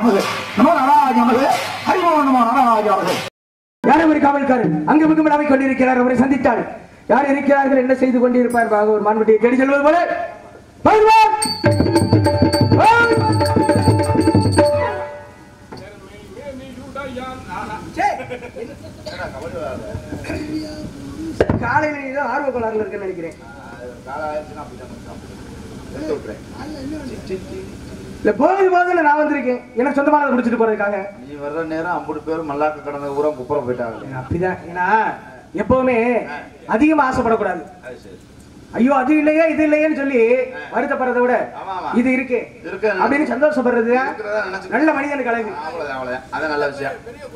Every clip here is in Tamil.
நமது நமோ நாராஜ நமது ஹரிமோ நமோ நாராஜ நமது யாரும் ஒரு காவல்காரர் அங்கு மிகும் விழாவை கொண்டிருக்கிறார் அவரை சந்தித்தாள் யார் இருக்கிறார்கள் என்ன செய்து கொண்டிருப்பார் பாக ஒரு மான்குட்டியை தேடி செல்வது போல வருவார்! வருவார்! காலையில ஏதோ ஆர்வ கோளாறுல இருக்குன்னு நினைக்கிறேன் இல்ல போகுது போகுதுன்னு நான் வந்திருக்கேன் எனக்கு சொந்தமானதை முடிச்சிட்டு போறதுக்காக நீ வர்ற நேரம் அம்புட்டு பேரும் மல்லாக்க கடந்த ஊரம் குப்புற போயிட்டாங்க அப்படிதான் ஏன்னா எப்பவுமே அதிகமா ஆசைப்படக்கூடாது அது சரி ஐயோ அது இல்லையே இது இல்லையேன்னு சொல்லி வருத்தப்படுறதை விட ஆமா, ஆமா. இது இருக்கு இருக்கு. அப்படின்னு சந்தோஷப்படுறது இருக்கிறதா நினைச்சு நல்ல மனிதனுக்கு அழகு அவ்வளவுதான் அவ்வளவுதான் அது நல்ல விஷயம்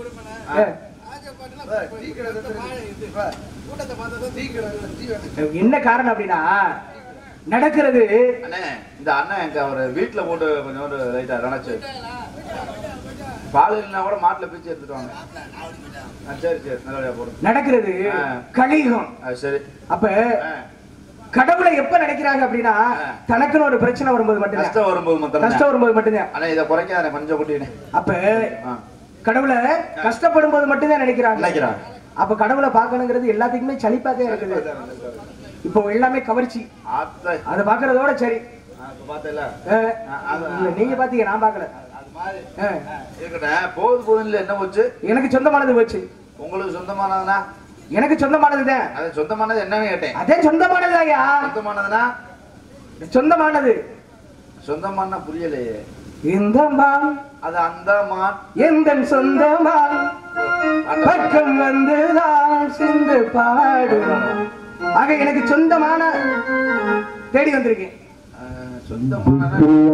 ஏ, என்ன காரணம் அப்படின்னா நடக்கிறது அண்ணே இந்த அண்ணன் எங்க அவர் வீட்டுல போட்டு கொஞ்சம் ஒரு லைட்டா நினைச்சு பால் இல்லைன்னா கூட மாட்டுல பிச்சு எடுத்துட்டு வாங்க ஆ, சரி சரி நல்லபடியா போடும் நடக்கிறது ஆ. கலியுகம் அது சரி அப்ப ஆ, கடவுளை எப்ப நினைக்கிறாங்க அப்படின்னா ஆ. தனக்குன்னு ஒரு பிரச்சனை வரும்போது மட்டும்தான் கஷ்டம் வரும்போது மாத்திரம் கஷ்டம் வரும்போது மட்டும்தான் அண்ணா இதை குறைக்காத கொஞ்சம் குட்டினே அப்ப ஆ கடவுளை கஷ்டப்படும் போது மட்டும்தான் நினைக்கிறாங்க நினைக்கிறான் அப்ப கடவுளை பார்க்கணுங்கிறது எல்லாத்துக்குமே சலிப்பாக இருக்குது இப்போ எல்லாமே கவர்ச்சி ஆத்த அதை பாக்குறதோட சரி பார்த்தல அஹ், இல்ல நீங்க பாத்தீங்க நான் பாக்கல அது மாதிரி அஹ், இருக்கட்டும் போகுது போகுதுல என்ன போச்சு எனக்கு சொந்தமானது போச்சு உங்களுக்கு சொந்தமானதுனா எனக்கு சொந்தமானதுதான் அது சொந்தமானது என்னன்னு கேட்டேன் அதே சொந்தமானதுதாயா சொந்தமானதுனா சொந்தமானது சொந்தமான புரியலையே இந்த மான் அது அந்த மான் எந்த சொந்தமான் பக்கம் வந்துதான் சிந்து பாடும் ஆக எனக்கு சொந்தமான தேடி வந்திருக்கேன் அஹ், சொந்தமான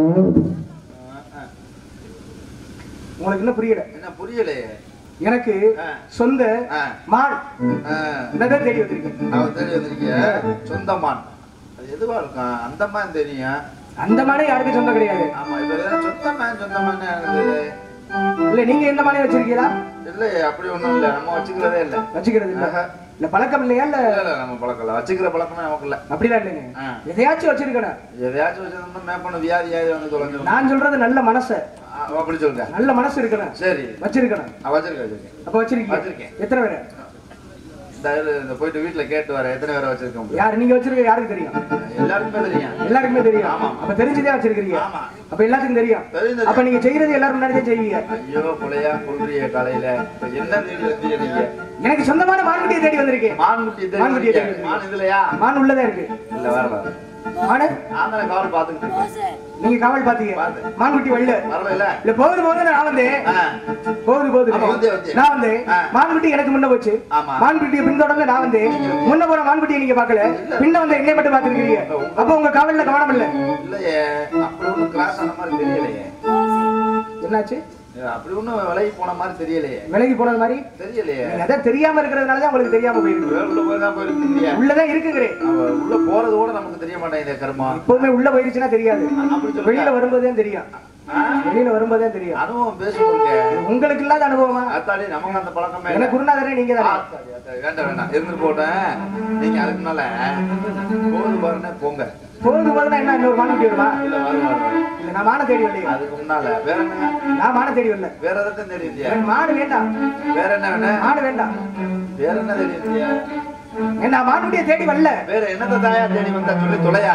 உங்களுக்கு இன்னும் புரியல என்ன புரியலையே எனக்கு ஆ. சொந்த ஆ. மான் அஹ், என்னதான் தேடி வந்திருக்கேன் அவன் தேடி வந்திருக்கிய சொந்த மான் அது எதுவா இருக்கும் அந்த மான் தெரியும் அந்த மானே யாருக்கும் சொந்தம் கிடையாது ஆமா இப்ப ஏதாவது சொந்த மான் சொந்த மான் எனக்கு இல்ல நீங்க எந்த மானே வச்சிருக்கீங்களா இல்லையே அப்படி ஒண்ணும் இல்ல நம்ம வச்சுக்கிறதே இல்ல வச்சுக்கிறது இல்ல ஆஹா. இல்ல பழக்கம் இல்லையா இல்ல இல்ல இல்ல நம்ம பழக்கம் இல்ல வச்சுக்கிற பழக்கமே நமக்கு இல்ல அப்படிலாம் இல்லைங்க ஆ. எதையாச்சும் வச்சிருக்கணும் எதையாச்சும் வச்சிருந்தோம் மேப்பணும் வியாதி வியாதி வந்து தொலைஞ்சிடும் நான் சொல்றது நல்ல மனசு ஆ, அப்படி சொல்லுங்க நல்ல மனசு இருக்கணும் சரி வச்சிருக்கணும் நான் வச்சிருக்கேன் வச்சிருக்கேன் அப்ப வச்சிருக்கீங்க வச்சிருக்கேன். எத்தனை பேரு இந்த இதுல இந்த போயிட்டு வீட்டுல கேட்டு வரேன் எத்தனை பேரை வச்சிருக்க முடியும் யார் நீங்க வச்சிருக்க யாருக்கு தெரியும் எல்லாருக்குமே தெரியும் எல்லாருக்குமே தெரியும் ஆமா. அப்ப தெரிஞ்சுதான் வச்சிருக்கீங்க ஆமா. அப்ப எல்லாத்துக்கும் தெரியும் தெரியும், அப்ப நீங்க செய்யறது எல்லாரும் முன்னாடி தான் செய்வீங்க ஐயோ கொலையா கொள்றிய காலையில இப்ப என்ன தேடி வந்தீங்க நீங்க எனக்கு சொந்தமான மான்குட்டியை தேடி வந்திருக்கேன் மான்குட்டி தேடி மான்குட்டியை வந்தீங்க. தேடி மான் இதுலயா மான் உள்ளதா இருக்கு இல்ல வேற வேற மானு நான் தானே காவல் பாத்துக்கிட்டு இருக்கேன் நீங்க காவல் பாத்தீங்க பார்த்தேன். மான்குட்டி வரல வரல இல்ல இல்ல போகுது போகுது நான் வந்தேன் ஆ, போகுது போகுது ஆமா, வந்தே, வந்தே. நான் வந்தேன் ஆ. மான்குட்டி எனக்கு முன்ன போச்சு ஆமா. மான்குட்டியை பின்தொடர்ந்து நான் வந்தேன் முன்ன போற மான்குட்டியை நீங்க பாக்கல பின்ன வந்த என்னை மட்டும் பாத்துருக்கீங்க அப்ப உங்க காவல்ல கவனம் இல்ல இல்லையே அப்படி ஒண்ணும் கிராஸ் ஆன மாதிரி தெரியலையே என்னாச்சு அப்படி ஒண்ணும் விலகி போன மாதிரி தெரியலையே விலகி போனது மாதிரி தெரியலையே நீங்க அதான் தெரியாம இருக்கிறதுனாலதான் உங்களுக்கு தெரியாம போயிருக்கு உள்ள போய் தான் போயிருக்கீங்க உள்ளதான் இருக்குங்கிறேன் அவ உள்ள போறது கூட நமக்கு தெரிய மாட்டேங்குது கர்மா எப்பவுமே உள்ள போயிருச்சுன்னா தெரியாது அப்படி சொல்லுங்க. வெளியில வரும்போதுதான் தெரியும் ஆ? வெளியில வரும்போதுதான் தெரியும் அனுபவம் பேசுறீங்க உங்களுக்கு இல்லாத அனுபவமா அத்தாடி நமக்கு அந்த பழக்கமே இல்ல. எனக்கு குருநாதரே நீங்க தானே ஆத்தாடி, ஆத்தாடி, வேண்டாம் வேண்டாம் இருந்துட்டு போட்டேன் நீங்க அதுக்கு முன்னால போது பாருங்க போங்க போகுது போதுனா என்ன இன்னொரு மானம் தேடி வருமா இல்ல வரும் வரும் இல்ல நான் மான தேடி வரலையே அதுக்கு முன்னால வேற என்ன நான் மான தேடி வரல வேற எதாவது தேடி இருந்தியா எனக்கு மாடு வேண்டாம் வேற என்ன வேணும் மாடு வேண்டாம் வேற என்ன தேடி இருந்தியா ஏன் நான் மானுடைய தேடி வரல வேற என்னத்த தாயா தேடி வந்தா சொல்லி தொலையா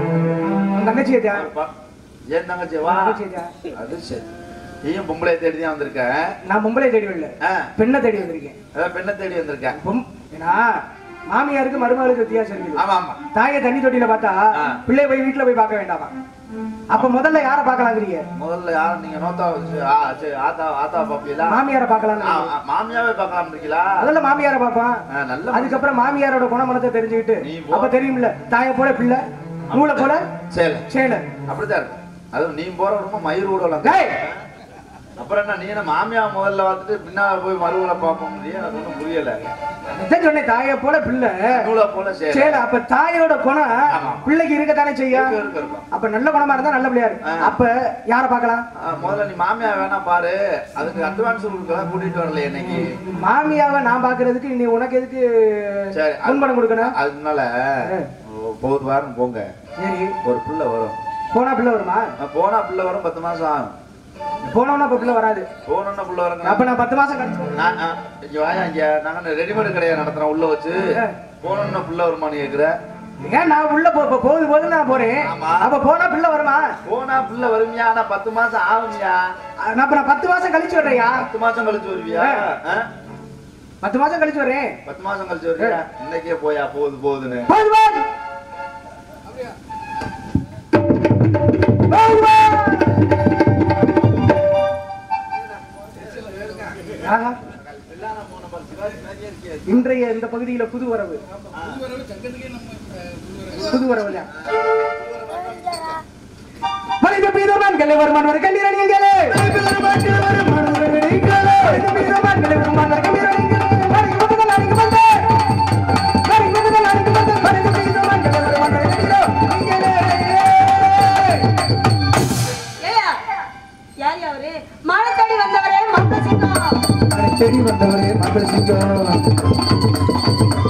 உன் தங்கச்சியை தே- பா- ஏன் தங்கச்சி வா தங்கச்சியை தே- அது சரி நீயும் பொம்பளை தேடி தான் வந்திருக்க நான் பொம்பளை தேடி வரல ஆ, பெண்ணை தேடி வந்திருக்கேன் அதான் பெண்ணை தேடி வந்திருக்க பொம்- ஏன்னா மாமியாருக்கு மருமகளுக்கு வித்தியாசம் இருக்குது ஆமா ஆமா தாயை தண்ணி தொட்டியில பார்த்தா ஆ. பிள்ளை போய் வீட்டுல போய் பார்க்க வேண்டாமா அப்ப முதல்ல யார பார்க்கலாங்கிறீங்க முதல்ல யாரும் நீங்க நோத்தா வச்சு ஆ, சரி, ஆத்தா ஆத்தா பாப்பீங்களா மாமியார பார்க்கலாம் ஆ, ஆ, மாமியாவே பார்க்கலாம் இருக்கீங்களா முதல்ல மாமியார பார்ப்பான் ஆ, நல்ல மனுஷன். அதுக்கப்புறம் மாமியாரோட குணமனத்தை தெரிஞ்சுக்கிட்டு நீ போ. அப்ப தெரியும்ல தாயை போல பிள்ளை நூலை போல சரி சேலை அப்படிதான் இருக்கு அதுவும் நீ போற ரொம்ப மயிர் விடலாம் டேய்! அப்புறம் என்ன நீ என்ன மாமியா முதல்ல பார்த்துட்டு பின்னால போய் மறுவலை பார்ப்போம் எனக்கு ஒன்றும் புரியல அதான் சொன்னேன் தாயை போல பிள்ளை நூலை போல சரி சேலை அப்ப தாயோட குணம் ஆமா. பிள்ளைக்கு இருக்கத்தானே செய்யும் இருக்கு, இருக்கு, இருக்கும். அப்ப நல்ல குணமா இருந்தா நல்ல பிள்ளையா இருக்கு ஆ. அப்ப யார பார்க்கலாம் ஆ, முதல்ல நீ மாமியா வேணா பாரு அதுக்கு அட்வான்ஸ் கொடுக்கலாம் கூட்டிட்டு வரல இன்னைக்கு மாமியாவை நான் பாக்குறதுக்கு நீ உனக்கு எதுக்கு சரி அது- முன்பணம் கொடுக்கணும் அதனால போது வாரம் போங்க சரி ஒரு பிள்ளை வரும் போனா பிள்ளை வருமா நான் போனா பிள்ளை வரும் பத்து மாசம் ஆகும் போனோம்னா இப்ப பிள்ளை வராது போனோம்னா புள்ள வரங்க அப்ப நான் பத்து மாசம் கழிச்சு நான் ஆ, இங்க வாயா இங்க நாங்க ரெடிமேட் கடையா நடத்துறோம் உள்ள வச்சு ஆ. போனோம்னா புள்ள வருமானு கேக்குற ஏன் நான் உள்ள போ போ- போகுது போது நான் போறேன் ஆமா. அப்ப போனா பிள்ளை வருமா போனா புள்ள வருமியா ஆனா பத்து மாசம் ஆகுமியா நான் அப்ப நான் பத்து மாசம் கழிச்சு வர்றேயா பத்து மாசம் கழிச்சு வருவியா ஆ. ஆ? பத்து மாசம் கழிச்சு வர்றேன் பத்து மாசம் கழிச்சு வருவியா இன்னைக்கே போயா போகுது போகுதுன்னு போகுது, போகுது. போகுது, போகுது. ஆஹா. இன்றைய இந்த பகுதியில புது வரவு புது வரவு தான் மனித பீதமான்களே வருமானவர் கண்டீரணிகளே மனித பீதமான்களே வருமானவர் கண்டீரணிகளே மனித பீதமான்களே அடிக்கு வந்தே மனித பீதமான்களே அடிக்கு வந்தே மனித பீதமான்களே வருமானவர் கண்டீரணிகளே ஏய்யா, யார் அவரு மழை தேடி வந்தவரே மத்த சிங்கம் செடி வந்தவரே மக்கள் சிங்கம்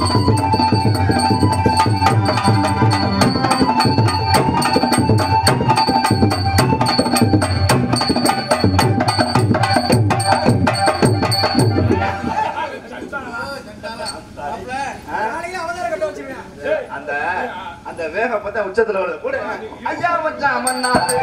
அந்த அந்த வேகம் பார்த்தா உச்சத்துல வருது போடு. ஐயா மச்சான் மன்னாரு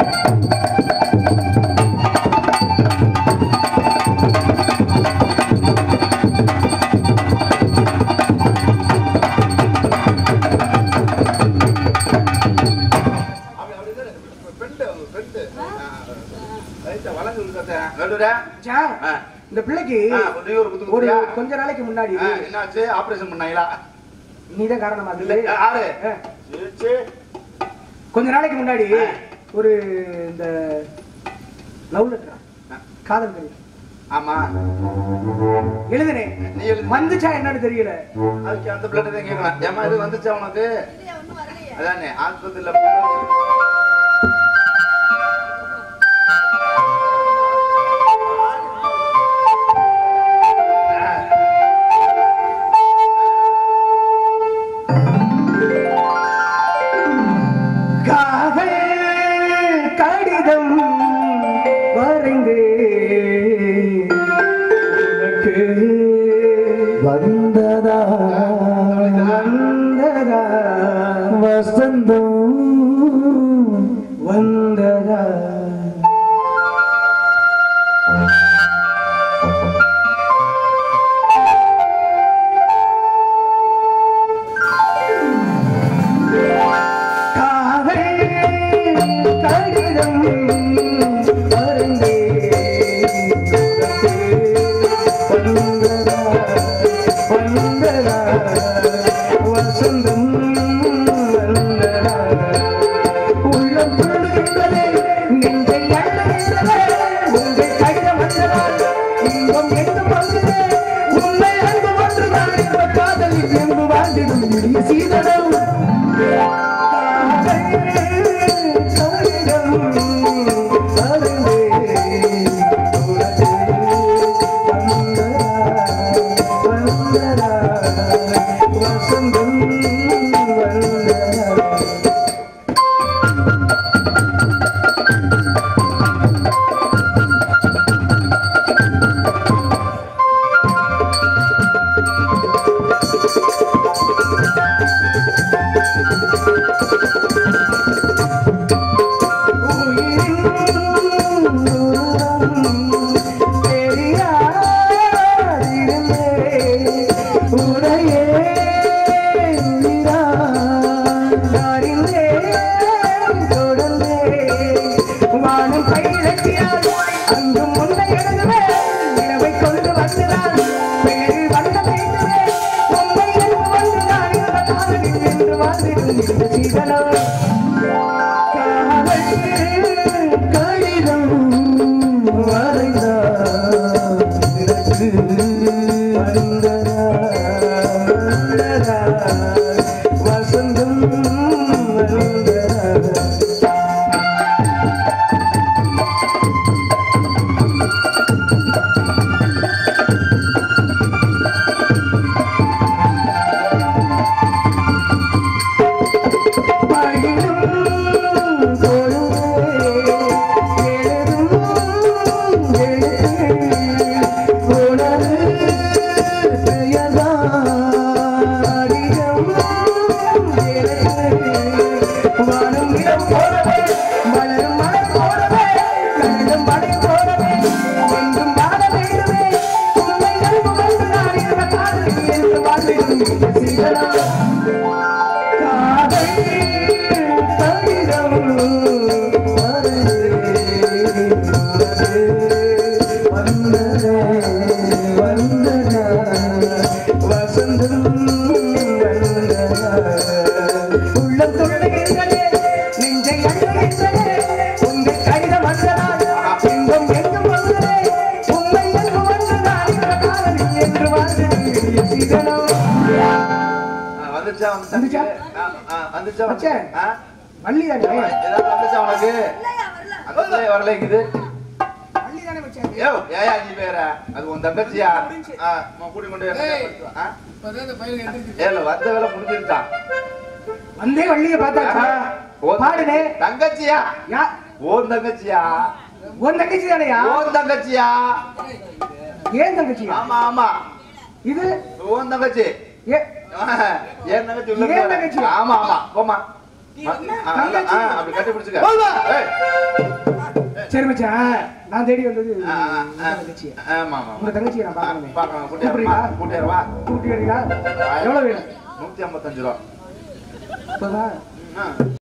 அப்படி, அப்படி தானே, பெண்டு, பெண்டு. ஆ, லைட்டா வளைஞ்சு விழுக்காத. நடுவுல? ஜா, ஆ, இந்த பிள்ளைக்கு ஆ, ஒரு நீ ஒரு குத்து ஒரு குத்துறியா? கொஞ்ச நாளைக்கு முன்னாடி ஆ, என்னாச்சு ஆபரேஷன் பண்ணாங்களா நீதான் காரணமா இல்ல இருந்தது யாரு ஆ. சரி, சரி. கொஞ்ச நாளைக்கு முன்னாடி ஆ. ஒரு இந்த லவ் லெட்டரா ஆ. காதல் கதை ஆமா எழுதுனேன் நீ எழுது. வந்துச்சா என்னன்னு தெரியல அதுக்கு அந்த பிளட் தான் கேட்கலாம் ஏமா இது வந்துச்சா உனக்கு அதானே ஆஸ்பத்திரியில காதல் கடிதம் வரைந்து உனக்கு வந்ததா வந்ததா வசந்தம் வந்ததா காதல் கடிதம் வரைந்து வந்ததா வந்ததா வசந்தம் வந்ததா உள்ளம் துள்ளுகின்றதே நெஞ்சை அள்ளுகின்றதே உங்கள் கடிதம் வந்ததால் இன்பம் எங்கும் வந்ததே உண்மை அன்பு ஒன்றுதான் இந்த காதலில் எங்கு வாழ்ந்திடும் இனிய சீதனம் வசந்தம் வந்துச்சா? ஆ, ஆ, வந்துச்சா வச்சே. ஆ? வள்ளி தானே ஏதாவது வந்துச்சா உனக்கு அந்த பிள்ளை வரலைங்குது வள்ளி தானே வச்சாரு ஏய் ஏயா நீ வேற அது உன் தங்கச்சியா ஆ, உன் கூட்டி கொண்டு என்ன ஏய். பண்ணுவா? ஆ? இப்பதான் இந்த பையனுக்கு எந்திரிச்சு ஏல வந்த வேலை முடிஞ்சிருச்சான் வந்தே வள்ளிய பார்த்தாச்சா உன் பாடுனே தங்கச்சியா யா ஓன் தங்கச்சியா உன் தங்கச்சி தானையா ஓன் தங்கச்சியா ஏன் தங்கச்சியா ஆமா ஆமா இது ஓன் தங்கச்சி ஏ ஏன் தங்கச்சி உள்ள ஏன் போற. தங்கச்சி? ஆமா ஆமா போமா ஆ, ஆ, தங்கச்சி. ஆ, அப்படி கட்டி பிடிச்சுக்க போதுமா? ஏய். சரி மச்சான் நான் தேடி வந்தது ஆ, ஆ, உங்க ஆ. தங்கச்சியா ஆமா ஆமா உங்க தங்கச்சியை நான் பார்க்கணுமே பாக்கலாம் கூட்டியாரமா கூட்டியாரவா கூட்டி வரீங்களா எவ்வளவு வேணும் நூத்தி ஐம்பத்தஞ்சு ரூபா இப்பதான் ம், ஆ.